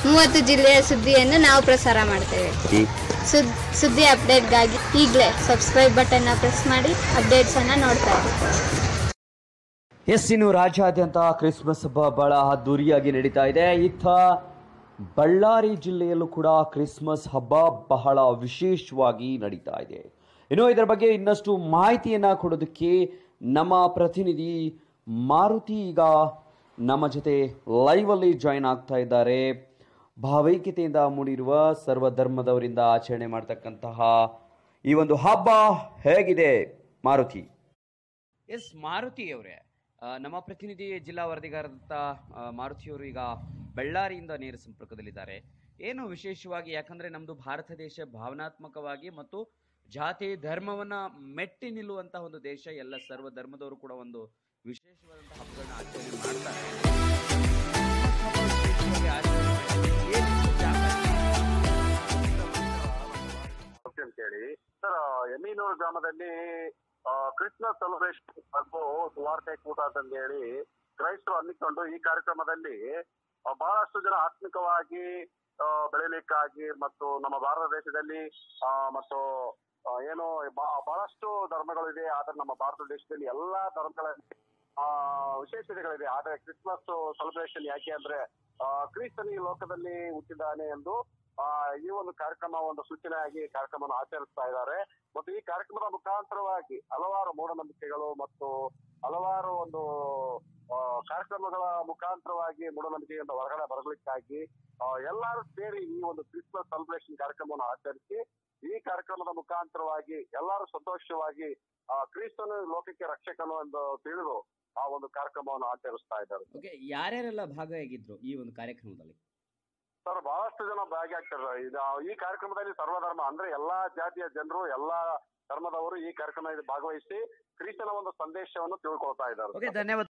ಮೂವತ್ತು ಜಿಲ್ಲೆಯ ಸುದ್ದಿಯನ್ನು ನಾವು ಪ್ರಸಾರ ಮಾಡ್ತೇವೆ ಸುದ್ ಸುದ್ದಿ ಅಪ್ಡೇಟ್ಗಾಗಿ ಈಗಲೇ ಸಬ್ಸ್ಕ್ರೈಬ್ ಬಟನ್ನ ಪ್ರೆಸ್ ಮಾಡಿ ಅಪ್ಡೇಟ್ಸನ್ನು ನೋಡ್ತಾ ಇರಿ ಎಸ್ ಇನ್ನು ರಾಜ್ಯಾದ್ಯಂತ ಕ್ರಿಸ್ಮಸ್ ಹಬ್ಬ ಬಹಳ ಅದ್ದೂರಿಯಾಗಿ ನಡೀತಾ ಇದೆ ಇತ್ತ ಬಳ್ಳಾರಿ ಜಿಲ್ಲೆಯಲ್ಲೂ ಕೂಡ ಕ್ರಿಸ್ಮಸ್ ಹಬ್ಬ ಬಹಳ ವಿಶೇಷವಾಗಿ ನಡೀತಾ ಇದೆ ಇನ್ನು ಇದರ ಬಗ್ಗೆ ಇನ್ನಷ್ಟು ಮಾಹಿತಿಯನ್ನ ಕೊಡೋದಕ್ಕೆ ನಮ್ಮ ಪ್ರತಿನಿಧಿ ಮಾರುತಿ ಈಗ ನಮ್ಮ ಜೊತೆ ಲೈವ್ ಅಲ್ಲಿ ಜಾಯಿನ್ ಆಗ್ತಾ ಇದ್ದಾರೆ ಭಾವೈಕ್ಯತೆಯಿಂದ ಮೂಡಿರುವ ಸರ್ವಧರ್ಮದವರಿಂದ ಆಚರಣೆ ಮಾಡ್ತಕ್ಕಂತಹ ಈ ಒಂದು ಹಬ್ಬ ಹೇಗಿದೆ ಮಾರುತಿ ಎಸ್ ಮಾರುತಿ ಅವರೇ ನಮ್ಮ ಪ್ರತಿನಿಧಿ ಜಿಲ್ಲಾ ವರದಿಗಾರದಂತ ಆ, ಮಾರುತಿಯವರು ಈಗ ಬಳ್ಳಾರಿಯಿಂದ ನೇರ ಸಂಪರ್ಕದಲ್ಲಿದ್ದಾರೆ ಏನು ವಿಶೇಷವಾಗಿ ಯಾಕಂದ್ರೆ ನಮ್ದು ಭಾರತ ದೇಶ ಭಾವನಾತ್ಮಕವಾಗಿ ಮತ್ತು ಜಾತಿ ಧರ್ಮವನ್ನ ಮೆಟ್ಟಿ ನಿಲ್ಲುವಂತಹ ಒಂದು ದೇಶ ಎಲ್ಲ ಸರ್ವ ಧರ್ಮದವರು ಕೂಡ ಒಂದು ವಿಶೇಷವಾದಂತಹ ಹಬ್ಬಗಳನ್ನ ಆಚರಣೆ ಮಾಡ್ತಾರೆ ವಿಶೇಷವಾಗಿ ಆಚರಣೆ ಮಾಡಿದ್ರೆ ಏನ್ ಜಾತಿ? ಅಂತೇಳಿ ಸರ್ ಎಮ್ಮಿನೂರು ಗ್ರಾಮದಲ್ಲಿ ಆ, ಕ್ರಿಸ್ಮಸ್ ಸೆಲೆಬ್ರೇಷನ್ ಹಾಗೂ ಸುವಾರ್ತೆ ಕೂಟ ಅಂತಂದೇಳಿ ಕ್ರೈಸ್ತರು ಹಮ್ಮಿಕೊಂಡು ಈ ಕಾರ್ಯಕ್ರಮದಲ್ಲಿ ಆ, ಬಹಳಷ್ಟು ಜನ ಆತ್ಮಿಕವಾಗಿ ಆ, ಬೆಳಿಲಿಕ್ಕಾಗಿ ಮತ್ತು ನಮ್ಮ ಭಾರತ ದೇಶದಲ್ಲಿ ಆ, ಮತ್ತು ಆ, ಏನು ಬ- ಬಹಳಷ್ಟು ಧರ್ಮಗಳಿದೆ ಆದ್ರೆ ನಮ್ಮ ಭಾರತ ದೇಶದಲ್ಲಿ ಎಲ್ಲಾ ಧರ್ಮಗಳಲ್ಲಿ ಆ ವಿಶೇಷತೆಗಳಿದೆ ಆದ್ರೆ ಕ್ರಿಸ್ಮಸ್ ಸೆಲೆಬ್ರೇಷನ್ ಯಾಕೆ ಅಂದ್ರೆ ಆ, ಕ್ರಿಸ್ತನು ಈ ಲೋಕದಲ್ಲಿ ಹುಟ್ಟಿದ್ದಾನೆ ಎಂದು ಆ ಈ ಒಂದು ಕಾರ್ಯಕ್ರಮ ಒಂದು ಸೂಚನೆಯಾಗಿ ಕಾರ್ಯಕ್ರಮವನ್ನು ಆಚರಿಸ್ತಾ ಇದ್ದಾರೆ ಮತ್ತು ಈ ಕಾರ್ಯಕ್ರಮದ ಮುಖಾಂತರವಾಗಿ ಹಲವಾರು ಮೂಢನಂಬಿಕೆಗಳು ಮತ್ತು ಹಲವಾರು ಒಂದು ಆ, ಕಾರ್ಯಕ್ರಮಗಳ ಮುಖಾಂತರವಾಗಿ ಮೂಢನಂಬಿಕೆಯಿಂದ ಹೊರಗಡೆ ಬರಲಿಕ್ಕಾಗಿ ಆ, ಎಲ್ಲರೂ ಸೇರಿ ಈ ಒಂದು ಕ್ರಿಸ್ಮಸ್ ಸೆಲೆಬ್ರೇಷನ್ ಕಾರ್ಯಕ್ರಮವನ್ನು ಆಚರಿಸಿ ಈ ಕಾರ್ಯಕ್ರಮದ ಮುಖಾಂತರವಾಗಿ ಎಲ್ಲರೂ ಸಂತೋಷವಾಗಿ ಆ ಕ್ರಿಸ್ತನು ಲೋಕಕ್ಕೆ ರಕ್ಷಕನು ಎಂದು ತಿಳಿದು ಆ ಒಂದು ಕಾರ್ಯಕ್ರಮವನ್ನು ಆಚರಿಸ್ತಾ ಇದ್ದಾರೆ ಓಕೆ ಯಾರ್ಯಾರೆಲ್ಲ ಭಾಗಿಯಾಗಿದ್ರು ಈ ಒಂದು ಕಾರ್ಯಕ್ರಮದಲ್ಲಿ ಸರ್ ಬಹಳಷ್ಟು ಜನ ಭಾಗಿಯಾಗ್ತಾರೆ ಇದು ಈ ಕಾರ್ಯಕ್ರಮದಲ್ಲಿ ಸರ್ವಧರ್ಮ ಅಂದ್ರೆ ಎಲ್ಲಾ ಜಾತಿಯ ಜನರು ಎಲ್ಲಾ ಧರ್ಮದವರು ಈ ಕಾರ್ಯಕ್ರಮದಲ್ಲಿ ಭಾಗವಹಿಸಿ ಕ್ರಿಸ್ತನ ಒಂದು ಸಂದೇಶವನ್ನು ತಿಳ್ಕೊಳ್ತಾ ಇದ್ದಾರೆ ಓಕೆ ಧನ್ಯವಾದ